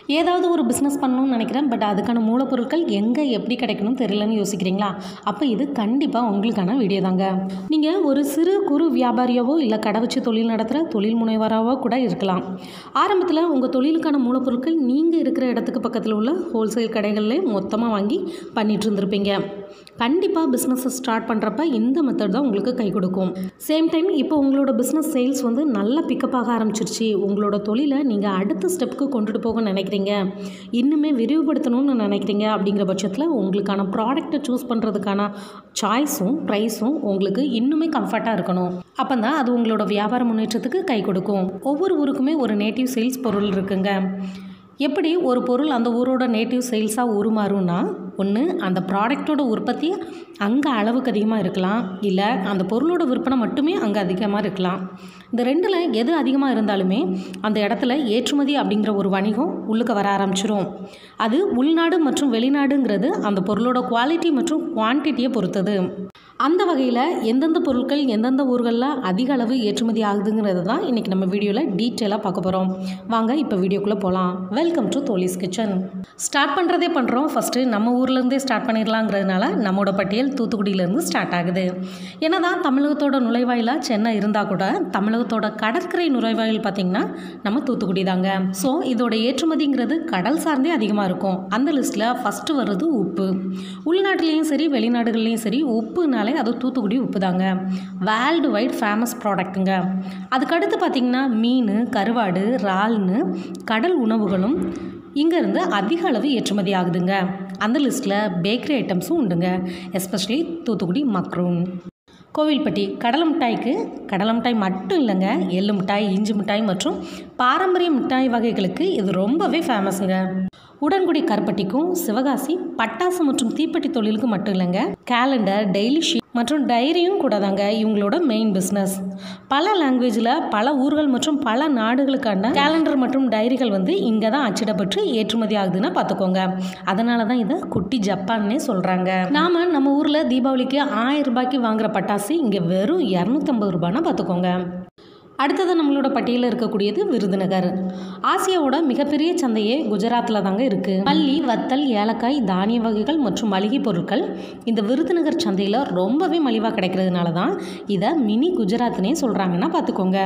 ஏதாவது ஒரு பிஸ்னஸ் பண்ணணும்னு நினைக்கிறேன் பட் அதுக்கான மூலப்பொருட்கள் எங்கே எப்படி கிடைக்கணும் தெரியலன்னு யோசிக்கிறீங்களா அப்போ இது கண்டிப்பாக உங்களுக்கான வீடியோ தாங்க நீங்கள் ஒரு சிறு குறு வியாபாரியாவோ இல்லை கடை வச்சு தொழில் நடத்துகிற தொழில் முனைவராகவோ கூட இருக்கலாம் ஆரம்பத்தில் உங்கள் தொழிலுக்கான மூலப்பொருட்கள் நீங்கள் இருக்கிற இடத்துக்கு பக்கத்தில் உள்ள ஹோல்சேல் கடைகளிலே மொத்தமாக வாங்கி பண்ணிட்டு இருந்திருப்பீங்க கண்டிப்பாக பிஸ்னஸை ஸ்டார்ட் பண்ணுறப்ப இந்த மெத்தட் தான் உங்களுக்கு கை கொடுக்கும் சேம் டைம் இப்போ உங்களோட பிஸ்னஸ் சேல்ஸ் வந்து நல்லா பிக்கப் ஆக ஆரம்பிச்சிருச்சு உங்களோட தொழிலை நீங்கள் அடுத்த ஸ்டெப்புக்கு கொண்டுட்டு போக நினைக்கிறீங்க இன்னுமே விரிவுபடுத்தணும்னு நினைக்கிறீங்க அப்படிங்கிற பட்சத்தில் உங்களுக்கான ப்ராடக்ட்டை சூஸ் பண்ணுறதுக்கான சாய்ஸும் ப்ரைஸும் உங்களுக்கு இன்னுமே கம்ஃபர்ட்டாக இருக்கணும் அப்போ தான் அது உங்களோட வியாபார முன்னேற்றத்துக்கு கை கொடுக்கும் ஒவ்வொரு ஊருக்குமே ஒரு நேட்டிவ் சேல்ஸ் பொருள் இருக்குங்க எப்படி ஒரு பொருள் அந்த ஊரோட நேட்டிவ் சேல்ஸாக உருமாறும்னா ஒன்று அந்த ப்ராடக்டோட உற்பத்தி அங்கே அளவுக்கு அதிகமாக இருக்கலாம் இல்லை அந்த பொருளோட விற்பனை மட்டுமே அங்கே அதிகமாக இருக்கலாம் இந்த ரெண்டில் எது அதிகமாக இருந்தாலுமே அந்த இடத்துல ஏற்றுமதி அப்படிங்கிற ஒரு வணிகம் உள்ளுக்க வர ஆரம்பிச்சிரும் அது உள்நாடு மற்றும் வெளிநாடுங்கிறது அந்த பொருளோட குவாலிட்டி மற்றும் குவான்டிட்டியை பொறுத்தது அந்த வகையில் எந்தெந்த பொருட்கள் எந்தெந்த ஊர்களில் அதிக அளவு ஏற்றுமதி ஆகுதுங்கிறது தான் இன்றைக்கி நம்ம வீடியோவில் டீட்டெயிலாக பார்க்க போகிறோம் வாங்க இப்போ வீடியோக்குள்ளே போகலாம் welcome to Dolly's kitchen start பண்ணுறதே பண்ணுறோம் ஃபஸ்ட்டு நம்ம ஊர்லேருந்தே ஸ்டார்ட் பண்ணிடலாங்கிறதுனால நம்மளோட பட்டியல் தூத்துக்குடியிலேருந்து ஸ்டார்ட் ஆகுது ஏன்னா தான் தமிழகத்தோட நுழைவாயிலாக சென்னை இருந்தால் கூட தமிழகத்தோட கடற்கரை நுழைவாயில் பார்த்திங்கன்னா நம்ம தூத்துக்குடி தாங்க ஸோ இதோட ஏற்றுமதிங்கிறது கடல் சார்ந்தே அதிகமாக இருக்கும் அந்த லிஸ்ட்டில் ஃபஸ்ட்டு வர்றது உப்பு உள்நாட்டிலையும் சரி வெளிநாடுகள்லேயும் சரி உப்புனாலே அது தூத்துக்குடி உப்பு தாங்க வேர்ல்டு வைட் ஃபேமஸ் ப்ராடக்ட்டுங்க அதுக்கடுத்து பார்த்திங்கன்னா மீன் கருவாடு இறால்னு கடல் உணவுகளும் இங்கேருந்து அதிக அளவு ஏற்றுமதி ஆகுதுங்க அந்த லிஸ்ட்டில் பேக்கரி ஐட்டம்ஸும் உண்டுங்க எஸ்பெஷலி தூத்துக்குடி மக்ரூன் கோவில்பட்டி கடலை மிட்டாய்க்கு கடலை மிட்டாய் மட்டும் இல்லைங்க எள்ளு மிட்டாய் இஞ்சி மிட்டாய் மற்றும் பாரம்பரிய மிட்டாய் வகைகளுக்கு இது ரொம்பவே ஃபேமஸுங்க உடன்குடி கருப்பட்டிக்கும் சிவகாசி பட்டாசு மற்றும் தீப்பெட்டி தொழிலுக்கு மட்டும் இல்லைங்க கேலண்டர் டெய்லி ஷீட் மற்றும் டைரியும் கூட தாங்க இவங்களோட மெயின் பிஸ்னஸ் பல லாங்குவேஜில் பல ஊர்கள் மற்றும் பல நாடுகளுக்கான கேலண்டர் மற்றும் டைரிகள் வந்து இங்கே தான் அச்சிடப்பட்டு ஏற்றுமதி ஆகுதுன்னு பார்த்துக்கோங்க அதனால தான் இதை குட்டி ஜப்பான்னே சொல்கிறாங்க நாம் நம்ம ஊரில் தீபாவளிக்கு ஆயிரம் ரூபாய்க்கு வாங்குற பட்டாசு இங்கே வெறும் இரநூத்தம்பது ரூபான்னா பார்த்துக்கோங்க அடுத்தது நம்மளோட பட்டியலில் இருக்கக்கூடியது விருதுநகர் ஆசியாவோட மிகப்பெரிய சந்தையே குஜராத்தில் தாங்க இருக்குது மல்லி வத்தல் ஏலக்காய் தானிய வகைகள் மற்றும் மளிகை பொருட்கள் இந்த விருதுநகர் சந்தையில் ரொம்பவே மலிவாக கிடைக்கிறதுனால தான் இதை மினி குஜராத்னே சொல்கிறாங்கன்னா பார்த்துக்கோங்க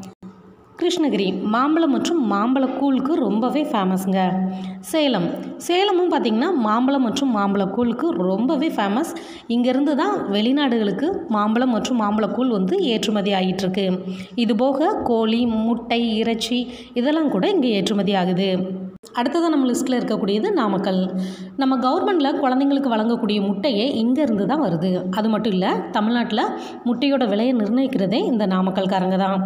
கிருஷ்ணகிரி மாம்பழம் மற்றும் மாம்பழ கூழுக்கு ரொம்பவே ஃபேமஸுங்க சேலம் சேலமும் பார்த்திங்கன்னா மாம்பழம் மற்றும் மாம்பழ கூழுக்கு ரொம்பவே ஃபேமஸ் இங்கேருந்து தான் வெளிநாடுகளுக்கு மாம்பழம் மற்றும் மாம்பழக்கூழ் வந்து ஏற்றுமதி ஆகிட்டுருக்கு இது போக கோழி முட்டை இறைச்சி இதெல்லாம் கூட இங்கே ஏற்றுமதி ஆகுது அடுத்ததாக நம்ம லிஸ்ட்டில் இருக்கக்கூடியது நாமக்கல் நம்ம கவர்மெண்டில் குழந்தைங்களுக்கு வழங்கக்கூடிய முட்டையே இங்கேருந்து தான் வருது அது மட்டும் இல்லை தமிழ்நாட்டில் முட்டையோட விலையை நிர்ணயிக்கிறதே இந்த நாமக்கல்காரங்க தான்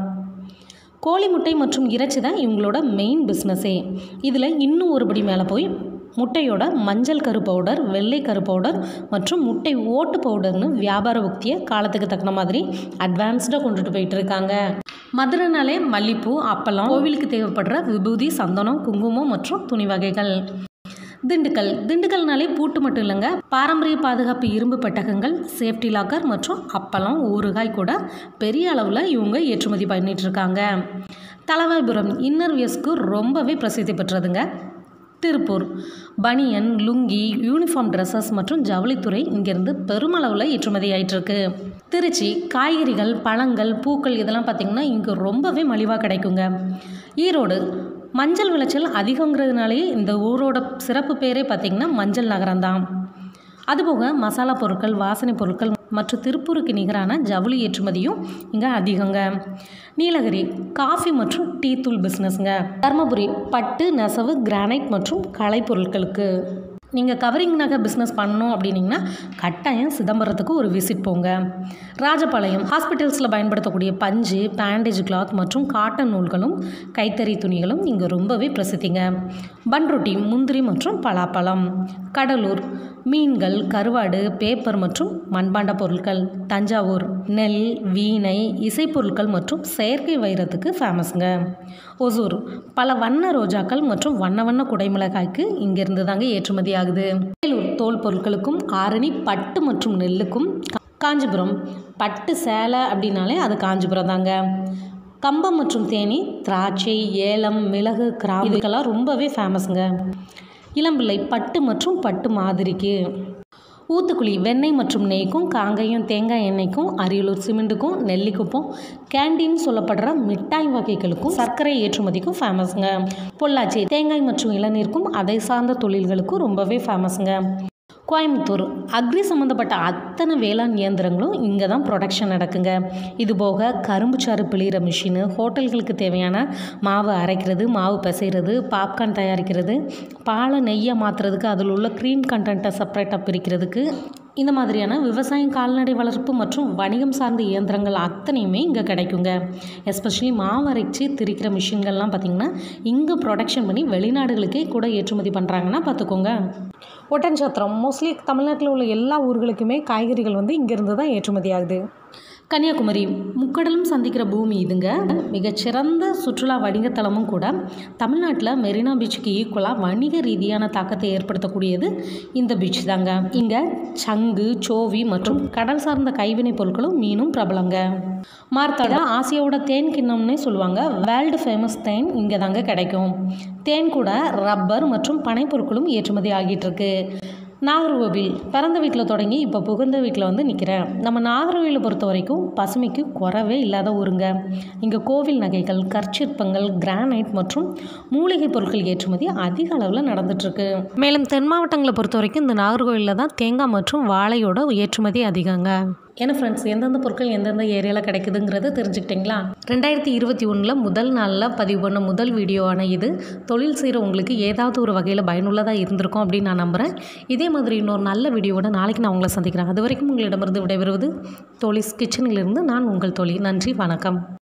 கோழி முட்டை மற்றும் இறைச்சி தான் இவங்களோட மெயின் பிஸ்னஸே இதில் இன்னும் ஒருபடி மேலே போய் முட்டையோட மஞ்சள் கரு பவுடர் வெள்ளை கரு பவுடர் மற்றும் முட்டை ஓட்டு பவுடர்னு வியாபார உக்தியை காலத்துக்கு தக்கன மாதிரி அட்வான்ஸ்டாக கொண்டுட்டு போயிட்டு இருக்காங்க மதுரைனாலே மல்லிப்பூ அப்பளம் கோவிலுக்கு தேவைப்படுற விபூதி சந்தனம் குங்குமம் மற்றும் துணி வகைகள் திண்டுக்கல் திண்டுக்கல்னாலே பூட்டு மட்டும் இல்லைங்க பாரம்பரிய பாதுகாப்பு இரும்பு பெட்டகங்கள் சேஃப்டி லாக்கர் மற்றும் அப்பளம் ஊறுகாய் கூட பெரிய அளவில் இவங்க ஏற்றுமதி பண்ணிட்டு இருக்காங்க தலவாய்புரம் இன்னர் வியஸ்க்கு ரொம்பவே பிரசித்தி பெற்றதுங்க திருப்பூர் பனியன் லுங்கி யூனிஃபார்ம் ட்ரெஸ்ஸஸ் மற்றும் ஜவுளித்துறை இங்கேருந்து பெருமளவில் ஏற்றுமதி ஆயிட்டிருக்கு திருச்சி காய்கறிகள் பழங்கள் பூக்கள் இதெல்லாம் பார்த்திங்கன்னா இங்கே ரொம்பவே மலிவாக கிடைக்குங்க ஈரோடு மஞ்சள் விளைச்சல் அதிகங்கிறதுனாலே இந்த ஊரோட சிறப்பு பேரே பார்த்திங்கன்னா மஞ்சள் நகரம்தான் அதுபோக மசாலா பொருட்கள் வாசனை பொருட்கள் மற்றும் திருப்பூருக்கு நிகரான ஜவுளி ஏற்றுமதியும் இங்கே அதிகங்க நீலகிரி காஃபி மற்றும் டீ தூள் பிஸ்னஸ்ங்க தர்மபுரி பட்டு நெசவு கிரானைட் மற்றும் கலை பொருட்களுக்கு நீங்கள் கவரிங் நகை பிஸ்னஸ் பண்ணணும் அப்படின்னீங்கன்னா கட்டாயம் சிதம்பரத்துக்கு ஒரு விசிட் போங்க ராஜபாளையம் ஹாஸ்பிட்டல்ஸில் பயன்படுத்தக்கூடிய பஞ்சு பேண்டேஜ் கிளாத் மற்றும் காட்டன் நூல்களும் கைத்தறி துணிகளும் இங்கே ரொம்பவே பிரசித்திங்க பன்ருட்டி முந்திரி மற்றும் பலாப்பழம் கடலூர் மீன்கள் கருவாடு பேப்பர் மற்றும் மண்பாண்ட பொருட்கள் தஞ்சாவூர் நெல் வீணை இசைப்பொருட்கள் மற்றும் செயற்கை வைரத்துக்கு ஃபேமஸுங்க ஒசூர் பல வண்ண ரோஜாக்கள் மற்றும் வண்ண வண்ண குடைமிளகாய்க்கு இங்கேருந்து தாங்க ஏற்றுமதி ஆகுது வேலூர் தோல் பொருட்களுக்கும் ஆரணி பட்டு மற்றும் நெல்லுக்கும் கா- காஞ்சிபுரம் பட்டு சேலை அப்படின்னாலே அது காஞ்சிபுரம் தாங்க கம்பம் மற்றும் தேனி திராட்சை ஏலம் மிளகு கிராம்பு இதுக்கெல்லாம் ரொம்பவே ஃபேமஸுங்க இளம்பிள்ளை பட்டு மற்றும் பட்டு மாதிரிக்கு ஊத்துக்குழி வெண்ணெய் மற்றும் நெய்க்கும் காங்காயம் தேங்காய் எண்ணெய்க்கும் அரியலூர் சிமெண்ட்டுக்கும் நெல்லிக்குப்பம் கேண்டீன் சொல்லப்படுற மிட்டாய் வகைகளுக்கும் சர்க்கரை ஏற்றுமதிக்கும் ஃபேமஸுங்க பொள்ளாச்சி தேங்காய் மற்றும் இளநீருக்கும் அதை சார்ந்த தொழில்களுக்கும் ரொம்பவே ஃபேமஸுங்க கோயம்புத்தூர் அக்ரி சம்மந்தப்பட்ட அத்தனை வேளாண் இயந்திரங்களும் இங்கே தான் ப்ரொடக்ஷன் நடக்குங்க இது போக கரும்பு சாறு பிழிகிற மிஷினு ஹோட்டல்களுக்கு தேவையான மாவு அரைக்கிறது மாவு பிசைகிறது பாப்கார்ன் தயாரிக்கிறது பாலை நெய்யை மாற்றுறதுக்கு அதில் உள்ள க்ரீம் கண்டென்ட்டை செப்பரேட்டாக பிரிக்கிறதுக்கு இந்த மாதிரியான விவசாயம் கால்நடை வளர்ப்பு மற்றும் வணிகம் சார்ந்த இயந்திரங்கள் அத்தனையுமே இங்கே கிடைக்குங்க எஸ்பெஷலி மாவு அரைச்சி திரிக்கிற மிஷின்கள்லாம் பார்த்திங்கன்னா இங்கே ப்ரொடக்ஷன் பண்ணி வெளிநாடுகளுக்கே கூட ஏற்றுமதி பண்ணுறாங்கன்னா பார்த்துக்கோங்க ஒட்டன்சத்திரம் மோஸ்ட்லி தமிழ்நாட்டில் உள்ள எல்லா ஊர்களுக்குமே காய்கறிகள் வந்து இங்கேருந்து தான் ஏற்றுமதி ஆகுது கன்னியாகுமரி முக்கடலும் சந்திக்கிற பூமி இதுங்க மிகச்சிறந்த சுற்றுலா வணிகத்தலமும் கூட தமிழ்நாட்டில் மெரினா பீச்சுக்கு ஈக்குவலாக வணிக ரீதியான தாக்கத்தை ஏற்படுத்தக்கூடியது இந்த பீச் தாங்க இங்கே சங்கு சோவி மற்றும் கடல் சார்ந்த கைவினைப் பொருட்களும் மீனும் பிரபலங்க மார்த்தாடா ஆசியாவோட தேன் கிண்ணம்னே சொல்லுவாங்க வேர்ல்டு ஃபேமஸ் தேன் இங்கே தாங்க கிடைக்கும் தேன் கூட ரப்பர் மற்றும் பனைப்பொருட்களும் ஏற்றுமதி ஆகிட்டு இருக்கு நாகர்கோவில் பிறந்த வீட்டில் தொடங்கி இப்போ புகுந்த வீட்டில் வந்து நிற்கிறேன் நம்ம நாகர்கோவிலை பொறுத்த வரைக்கும் பசுமைக்கு குறவே இல்லாத ஊருங்க இங்கே கோவில் நகைகள் கற்சிற்பங்கள் கிரானைட் மற்றும் மூலிகை பொருட்கள் ஏற்றுமதி அதிக அளவில் நடந்துட்டுருக்கு மேலும் தென் மாவட்டங்களை பொறுத்த வரைக்கும் இந்த நாகர்கோவிலில் தான் தேங்காய் மற்றும் வாழையோட ஏற்றுமதி அதிகங்க ஏன்னா ஃப்ரெண்ட்ஸ் எந்தெந்த பொருட்கள் எந்தெந்த ஏரியாவில் கிடைக்குதுங்கிறத தெரிஞ்சுக்கிட்டிங்களா ரெண்டாயிரத்தி இருபத்தி ஒன்றில் முதல் நாளில் பதிவு பண்ண முதல் வீடியோவான இது தொழில் செய்கிற உங்களுக்கு ஏதாவது ஒரு வகையில் பயனுள்ளதாக இருந்திருக்கும் அப்படின்னு நான் நம்புகிறேன் இதே மாதிரி இன்னொரு நல்ல வீடியோவோட நாளைக்கு நான் உங்களை சந்திக்கிறேன் அது வரைக்கும் உங்களிடமிருந்து விடைபெறுவது தொழில் கிச்சனிலிருந்து நான் உங்கள் தொழில் நன்றி வணக்கம்